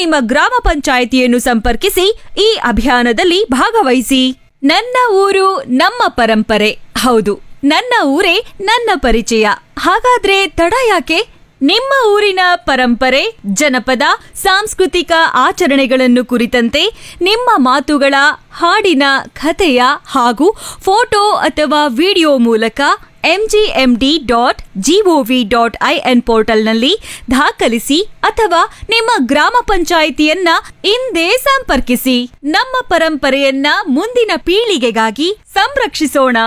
ನಿಮ್ಮ ಗ್ರಾಮ ಪಂಚಾಯಿತಿಯನ್ನು ಸಂಪರ್ಕಿಸಿ ಈ ಅಭಿಯಾನದಲ್ಲಿ ಭಾಗವಹಿಸಿ ನನ್ನ ಊರು ನಮ್ಮ ಪರಂಪರೆ ಹೌದು ನನ್ನ ಊರೇ ನನ್ನ ಪರಿಚಯ ಹಾಗಾದ್ರೆ ತಡ ಯಾಕೆ ನಿಮ್ಮ ಊರಿನ ಪರಂಪರೆ ಜನಪದ ಸಾಂಸ್ಕೃತಿಕ ಆಚರಣೆಗಳನ್ನು ಕುರಿತಂತೆ ನಿಮ್ಮ ಮಾತುಗಳ ಹಾಡಿನ ಕಥೆಯ ಹಾಗೂ ಫೋಟೋ ಅಥವಾ ವಿಡಿಯೋ ಮೂಲಕ MGMD dot GOV dot IN ಪೋರ್ಟಲ್ನಲ್ಲಿ ದಾಖಲಿಸಿ ಅಥವಾ ನಿಮ್ಮ ಗ್ರಾಮ ಪಂಚಾಯಿತಿಯನ್ನ ಇಂದೇ ಸಂಪರ್ಕಿಸಿ ನಮ್ಮ ಪರಂಪರೆಯನ್ನ ಮುಂದಿನ ಪೀಳಿಗೆಗಾಗಿ ಸಂರಕ್ಷಿಸೋಣ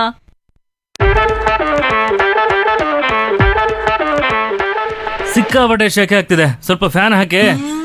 ಸಿಕ್ಕಾಪಟ್ಟೆ ಶೆಕೆ ಆಗ್ತಿದೆ ಸ್ವಲ್ಪ ಫ್ಯಾನ್ ಹಾಕಿ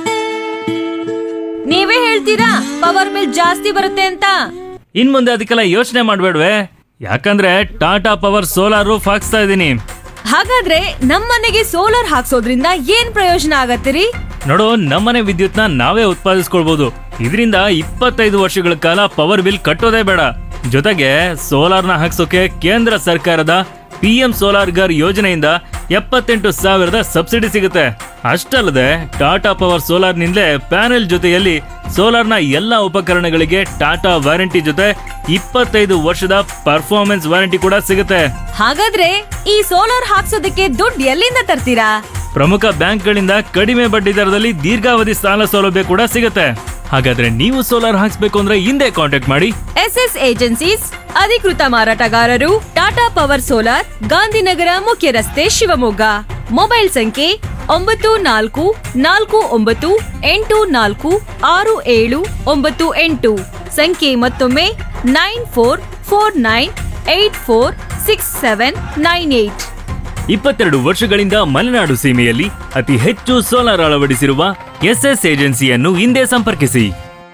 ನೀವೇ ಹೇಳ್ತೀರಾ ಪವರ್ ಬಿಲ್ ಜಾಸ್ತಿ ಬರುತ್ತೆ ಅಂತ ಇನ್ ಮುಂದೆ ಅದಕ್ಕೆಲ್ಲ ಯೋಚನೆ ಮಾಡ್ಬೇಡ್ವೆ ಯಾಕಂದ್ರೆ ಟಾಟಾ ಪವರ್ ಸೋಲಾರ್ ರೂಫ್ ಹಾಕ್ಸ್ತಾ ಇದ್ದೀನಿ ಹಾಗಾದ್ರೆ ನಮ್ಮನೆಗೆ ಸೋಲಾರ್ ಹಾಕ್ಸೋದ್ರಿಂದ ಏನ್ ಪ್ರಯೋಜನ ಆಗತ್ತಿರಿ ನೋಡು ನಮ್ಮನೆ ವಿದ್ಯುತ್ನ ನಾವೇ ಉತ್ಪಾದಿಸ್ಕೊಳ್ಬಹುದು ಇದರಿಂದ ಇಪ್ಪತ್ತೈದು ವರ್ಷಗಳ ಕಾಲ ಪವರ್ ಬಿಲ್ ಕಟ್ಟೋದೇ ಬೇಡ ಜೊತೆಗೆ ಸೋಲಾರ್ನ ಹಾಕ್ಸೋಕೆ ಕೇಂದ್ರ ಸರ್ಕಾರದ ಪಿ ಎಂ ಸೋಲಾರ್ ಗರ್ ಯೋಜನೆಯಿಂದ ಎಪ್ಪತ್ತೆಂಟು ಸಾವಿರದ ಸಬ್ಸಿಡಿ ಸಿಗುತ್ತೆ ಅಷ್ಟಲ್ಲದೆ ಟಾಟಾ ಪವರ್ ಸೋಲಾರ್ನಿಂದಲೇ ಪ್ಯಾನೆಲ್ ಜೊತೆಯಲ್ಲಿ ಸೋಲಾರ್ನ ಎಲ್ಲ ಉಪಕರಣಗಳಿಗೆ ಟಾಟಾ ವಾರಂಟಿ ಜೊತೆ ಇಪ್ಪತ್ತೈದು ವರ್ಷದ ಪರ್ಫಾರ್ಮೆನ್ಸ್ ವಾರಂಟಿ ಕೂಡ ಸಿಗುತ್ತೆ ಹಾಗಾದ್ರೆ ಈ ಸೋಲಾರ್ ಹಾಕ್ಸೋದಕ್ಕೆ ದುಡ್ಡು ಎಲ್ಲಿಂದ ತರ್ತೀರಾ ಪ್ರಮುಖ ಬ್ಯಾಂಕ್ಗಳಿಂದ ಕಡಿಮೆ ಬಡ್ಡಿ ದರದಲ್ಲಿ ದೀರ್ಘಾವಧಿ ಸಾಲ ಸೌಲಭ್ಯ ಕೂಡ ಸಿಗುತ್ತೆ ಹಾಗಾದ್ರೆ ನೀವು ಸೋಲಾರ್ ಹಾಕ್ಸ್ಬೇಕು ಅಂದ್ರೆ ಹಿಂದೆ ಕಾಂಟ್ಯಾಕ್ಟ್ ಮಾಡಿ ಎಸ್ ಎಸ್ ಏಜೆನ್ಸೀಸ್ ಅಧಿಕೃತ ಮಾರಾಟಗಾರರು ಟಾಟಾ ಪವರ್ ಸೋಲಾರ್ ಗಾಂಧಿನಗರ ಮುಖ್ಯ ರಸ್ತೆ ಶಿವಮೊಗ್ಗ ಮೊಬೈಲ್ ಸಂಖ್ಯೆ ಒಂಬತ್ತು ನಾಲ್ಕು ನಾಲ್ಕು ಒಂಬತ್ತು ಎಂಟು ನಾಲ್ಕು ಆರು ಏಳು ಒಂಬತ್ತು ಎಂಟು ಸಂಖ್ಯೆ ಮತ್ತೊಮ್ಮೆ nine four four nine eight four six seven nine eight ಇಪ್ಪತ್ತೆರಡು ವರ್ಷಗಳಿಂದ ಮಲೆನಾಡು ಸೀಮೆಯಲ್ಲಿ ಅತಿ ಹೆಚ್ಚು ಸೋಲಾರ್ ಅಳವಡಿಸಿರುವ ಎಸ್ಎಸ್ ಏಜೆನ್ಸಿಯನ್ನು ಹಿಂದೆ ಸಂಪರ್ಕಿಸಿ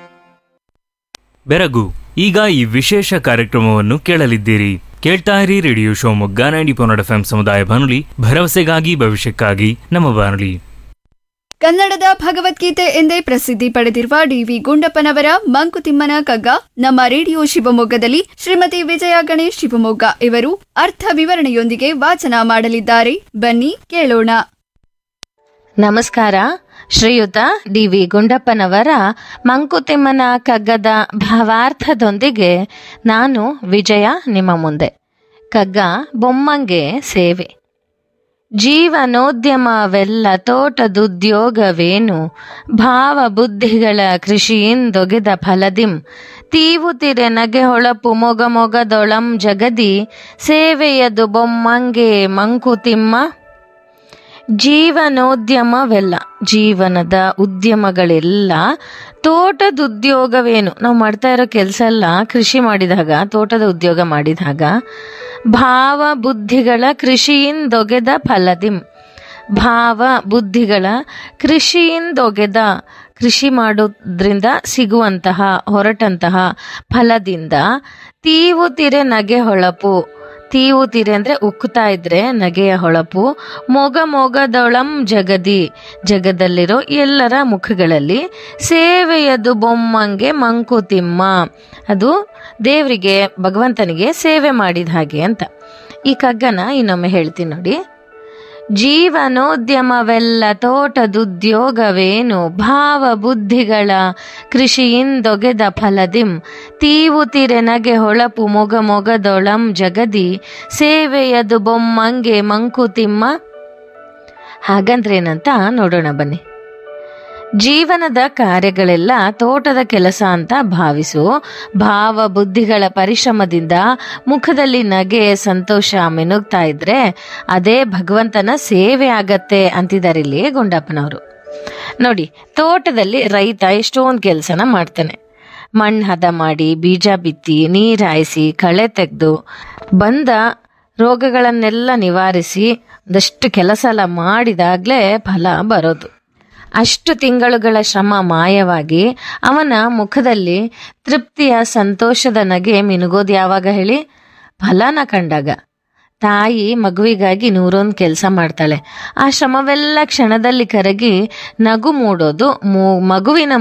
ಬೆರಗು ಈಗ ಈ ವಿಶೇಷ ಕಾರ್ಯಕ್ರಮವನ್ನು ಕೇಳಲಿದ್ದೀರಿ ಕೇಳ್ತಾ ಇರಿ ರೇಡಿಯೋ ಶಿವಮೊಗ್ಗ ನೈಂಟಿ ಪೊನ್ನಡ ಎಫ್ ಸಮುದಾಯ ಬಾನುಲಿ ಭರವಸೆಗಾಗಿ ಭವಿಷ್ಯಕ್ಕಾಗಿ ನಮ್ಮ ಬಾನುಲಿ ಕನ್ನಡದ ಭಗವದ್ಗೀತೆ ಎಂದೇ ಪ್ರಸಿದ್ಧಿ ಪಡೆದಿರುವ ಡಿವಿ ಗುಂಡಪ್ಪನವರ ಮಂಕುತಿಮ್ಮನ ಕಗ್ಗ ನಮ್ಮ ರೇಡಿಯೋ ಶಿವಮೊಗ್ಗದಲ್ಲಿ ಶ್ರೀಮತಿ ವಿಜಯ ಗಣೇಶ್ ಶಿವಮೊಗ್ಗ ಇವರು ಅರ್ಥ ವಿವರಣೆಯೊಂದಿಗೆ ವಾಚನ ಮಾಡಲಿದ್ದಾರೆ ಬನ್ನಿ ಕೇಳೋಣ ನಮಸ್ಕಾರ ಶ್ರೀಯುತ ಡಿ ವಿ ಗುಂಡಪ್ಪನವರ ಮಂಕುತಿಮ್ಮನ ಕಗ್ಗದ ಭಾವಾರ್ಥದೊಂದಿಗೆ ನಾನು ವಿಜಯ ನಿಮ್ಮ ಮುಂದೆ ಕಗ್ಗ ಬೊಮ್ಮಂಗೆ ಸೇವೆ ಜೀವನೋದ್ಯಮವೆಲ್ಲ ತೋಟದುದ್ಯೋಗವೇನು ಭಾವ ಬುದ್ಧಿಗಳ ಕೃಷಿಯಿಂದೊಗೆದ ಫಲದಿಂ ತೀವುತಿರೆ ನಗೆ ಹೊಳಪು ಮೊಗ ಮೊಗದೊಳಂ ಜಗದಿ ಸೇವೆಯದು ಬೊಮ್ಮಂಗೆ ಮಂಕುತಿಮ್ಮ ಜೀವನೋದ್ಯಮವೆಲ್ಲ ಜೀವನದ ಉದ್ಯಮಗಳೆಲ್ಲ ತೋಟದ ಉದ್ಯೋಗವೇನು ನಾವು ಮಾಡ್ತಾ ಇರೋ ಕೆಲಸ ಎಲ್ಲ ಕೃಷಿ ಮಾಡಿದಾಗ ತೋಟದ ಉದ್ಯೋಗ ಮಾಡಿದಾಗ ಭಾವ ಬುದ್ಧಿಗಳ ಕೃಷಿಯಿಂದೊಗೆದ ಫಲದಿಂ ಭಾವ ಬುದ್ಧಿಗಳ ಕೃಷಿಯಿಂದೊಗೆದ ಕೃಷಿ ಮಾಡೋದ್ರಿಂದ ಸಿಗುವಂತಹ ಹೊರಟಂತಹ ಫಲದಿಂದ ತೀವುತಿರೆ ನಗೆ ಹೊಳಪು ತೀವುತಿರೆ ಅಂದ್ರೆ ಉಕ್ಕುತ್ತಾ ಇದ್ರೆ ನಗೆಯ ಹೊಳಪು ಮೊಗ ಮೊಗದೊಳಂ ಜಗದಿ ಜಗದಲ್ಲಿರೋ ಎಲ್ಲರ ಮುಖಗಳಲ್ಲಿ ಸೇವೆಯದು ಬೊಮ್ಮಂಗೆ ಮಂಕುತಿಮ್ಮ ಅದು ದೇವರಿಗೆ ಭಗವಂತನಿಗೆ ಸೇವೆ ಮಾಡಿದ ಹಾಗೆ ಅಂತ ಈ ಕಗ್ಗನ ಇನ್ನೊಮ್ಮೆ ಹೇಳ್ತೀನಿ ನೋಡಿ ಜೀವನೋದ್ಯಮವೆಲ್ಲ ತೋಟದುದ್ಯೋಗವೇನು ಭಾವ ಬುದ್ಧಿಗಳ ಕೃಷಿಯಿಂದೊಗೆದ ಫಲದಿಂ ತೀವುತಿರೆ ನಗೆ ಹೊಳಪು ಮೊಗ ಮೊಗದೊಳಂ ಜಗದಿ ಸೇವೆಯದು ಬೊಮ್ಮಂಗೆ ಮಂಕುತಿಮ್ಮ ಹಾಗಂದ್ರೇನಂತ ನೋಡೋಣ ಬನ್ನಿ ಜೀವನದ ಕಾರ್ಯಗಳೆಲ್ಲ ತೋಟದ ಕೆಲಸ ಅಂತ ಭಾವಿಸು ಭಾವ ಬುದ್ಧಿಗಳ ಪರಿಶ್ರಮದಿಂದ ಮುಖದಲ್ಲಿ ನಗೆ ಸಂತೋಷ ಮೆನುಗ್ತಾ ಇದ್ರೆ ಅದೇ ಭಗವಂತನ ಸೇವೆ ಆಗತ್ತೆ ಅಂತಿದ್ದಾರೆ ಇಲ್ಲಿ ಗುಂಡಪ್ಪನವರು ನೋಡಿ ತೋಟದಲ್ಲಿ ರೈತ ಎಷ್ಟೊಂದು ಕೆಲಸನ ಮಾಡ್ತಾನೆ ಮಣ್ಣು ಹದ ಮಾಡಿ ಬೀಜ ಬಿತ್ತಿ ನೀರು ಹಾಯಿಸಿ ಕಳೆ ತೆಗೆದು ಬಂದ ರೋಗಗಳನ್ನೆಲ್ಲ ನಿವಾರಿಸಿ ಒಂದಷ್ಟು ಕೆಲಸ ಎಲ್ಲ ಮಾಡಿದಾಗಲೇ ಫಲ ಬರೋದು ಅಷ್ಟು ತಿಂಗಳುಗಳ ಶ್ರಮ ಮಾಯವಾಗಿ ಅವನ ಮುಖದಲ್ಲಿ ತೃಪ್ತಿಯ ಸಂತೋಷದ ನಗೆ ಮಿನುಗೋದು ಯಾವಾಗ ಹೇಳಿ ಫಲನ ಕಂಡಾಗ ತಾಯಿ ಮಗುವಿಗಾಗಿ ನೂರೊಂದು ಕೆಲಸ ಮಾಡ್ತಾಳೆ ಆ ಶ್ರಮವೆಲ್ಲ ಕ್ಷಣದಲ್ಲಿ ಕರಗಿ ನಗು ಮೂಡೋದು ಮು- ಮಗುವಿನ